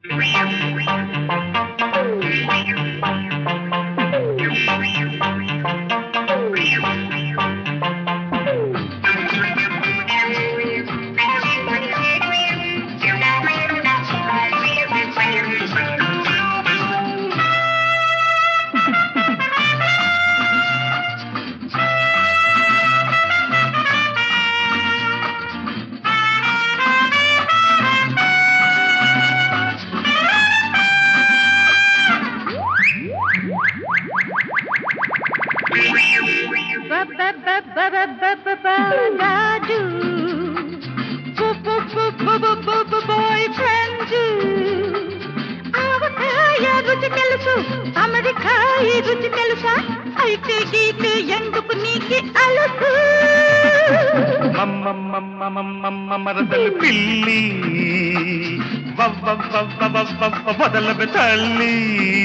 గాజు boy friend ఆవకాయ రుచి తెలుసు అమెరికాయ రుచి తెలుసా అయితే గీతే ఎందుకు నీకి అలుసు మమ్మమ్మమ్మమ్మమ్మ మరదలు పిల్లి వదలబె తల్లి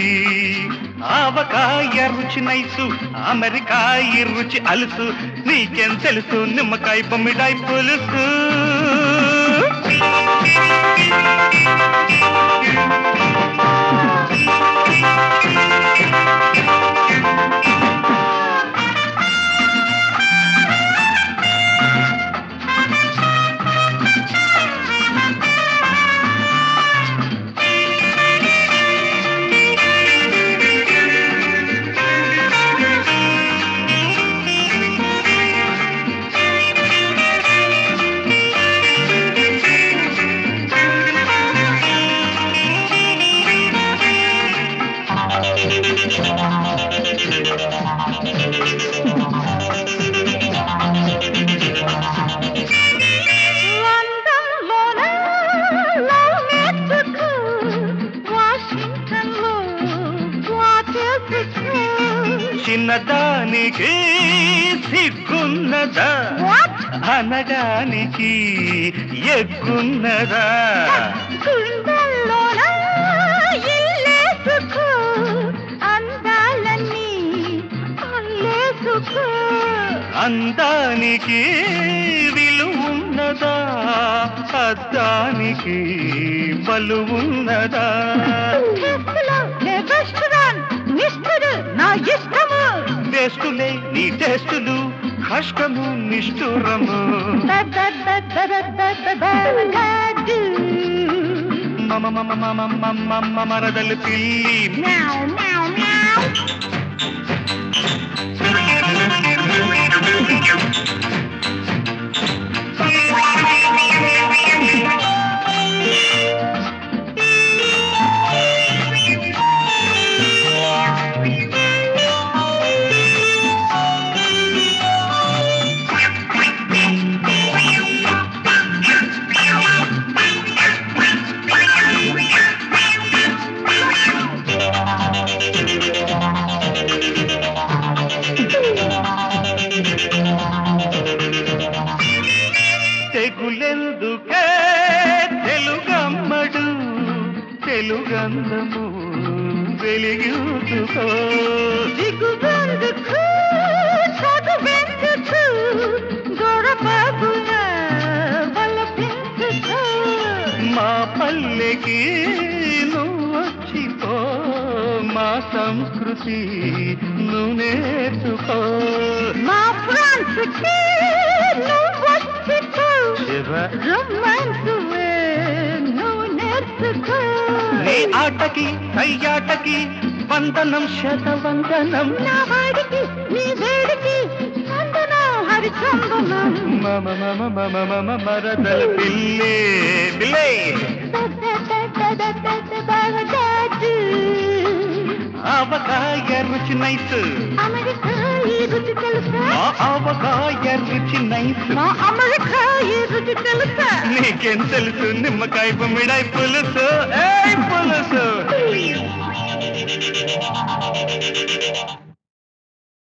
ఆవకాయ రుచి నైసు అమెరికాయ రుచి అలుసు నీకేం తెలుసు నిమ్మకాయ బొమ్మిడాయి పులుసు లండన్లోన లవ్ మెక్సికో వాషింగ్టన్లో వాటర్ఫికో చిన్నదానికి సిగ్గున్నదా వాట్ అనడానికి ఎగ్గున్నదా గుండెల్లోన ఇల్లేసుకో అందాలన్నీ అల్లేసుకో అందానికి విలువున్నదా అద్దానికి బలువున్నదా టెస్టులో నే రెస్టారెంట్ నిష్ఠుడు నా ఇష్టము టేస్టులే నీ టేస్టులు కష్టము నిష్ఠురము గాజు మమ మమ మమ మమ మమ మరదలు పిల్లి Meow, meow, meow. తెగులెందుకే తెలుగమ్మడు తెలుగందము వెలిగించుకో దిగువెందుకు, చదువెందుకు, దొరబాబున వలపించుకో. మా పల్లెకి నువ్వు వచ్చిపో మా సంస్కృతి నువ్వు నేర్చుకో మా ఫ్రాన్స్కి నువ్వొచ్చిపో. శివ రొమాన్సువే నువ్వు నేర్చుకో. నీ ఆటకి కయ్యాటకి వందనం శతవందనం నా వాడికి, నీ వేడికి చందనం, హరిచందనం. మమ మమ మమ మమ మరదల పిల్లే పిల్లే బాగాజు. ఆవకాయ రుచి నైస్ అమెరికా ఈ రుచి తెలుసా మా ఆవకాయ రుచి నైస్ మా అమెరికా ఈ రుచి తెలుసా నీకేం తెలుసు నిమ్మకాయ బొమ్మిడాయి పులుసు ఏ పులుసు